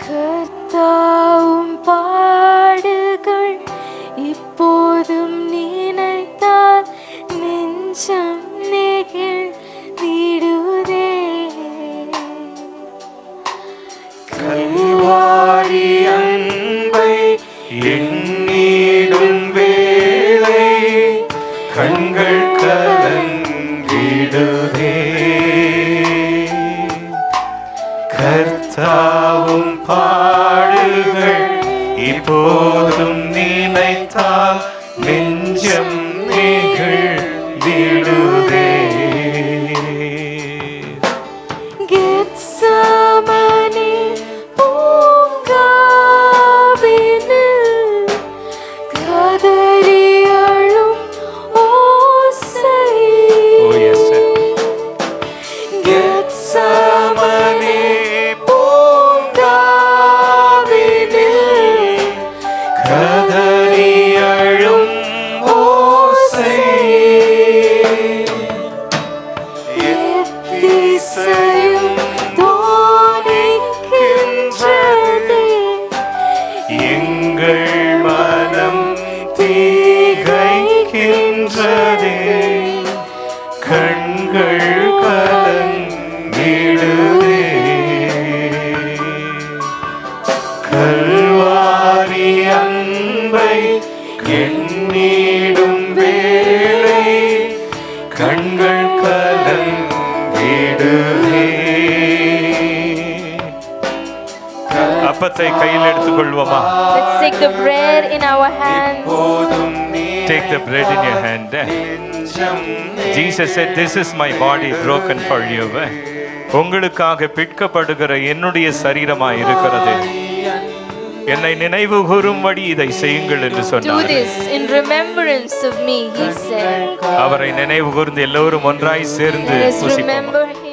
கர்த்தாவும் பாடுகள் இப்போதும் நினைத்தால் நெஞ்சம் நெகிழ் விடுதே கல்வாரி அன்பை எண்ணிடும் வேளை கண்கள் கலங்கிடுதே கர்த்தாவும் பாடுகள் இப்போதும் நினைத்தால் நெஞ்சம் நெகிழ்ந்திடுதே கெத்சமனே பூங்காவினில் கதறி அழும் ஓசை Oh, yes, sir. கெத்சமனே பூங்காவினில் கதறி அழும் ஓசை எத்திசையும் தோணிக்கின்றதே எங்கள் மனம் தீகைக்கின்றதே கண்கள் கலங்கிடுதே கல்வாரி அன்பை எண்ணிடும் வேளை கண்கள் கலங்கிடுதே அப்பத்தை கையில் எடுத்துக்கொள்வோமா Let's take the bread in our hands. Take the bread in your hand. Jesus said, This is my body broken for you. உங்களுக்காக பிற்கப்படுகிற என்னுடைய சரீரமாய் இருக்கிறது என்னை நினைவு கூறும்படி இதை செய்யுங்கள் என்று Do சொன்னார் this in remembrance of me, he said. அவரை நினைவு கூர்ந்து எல்லோரும் ஒன்றாய் சேர்ந்து Let us புசிப்போம் remember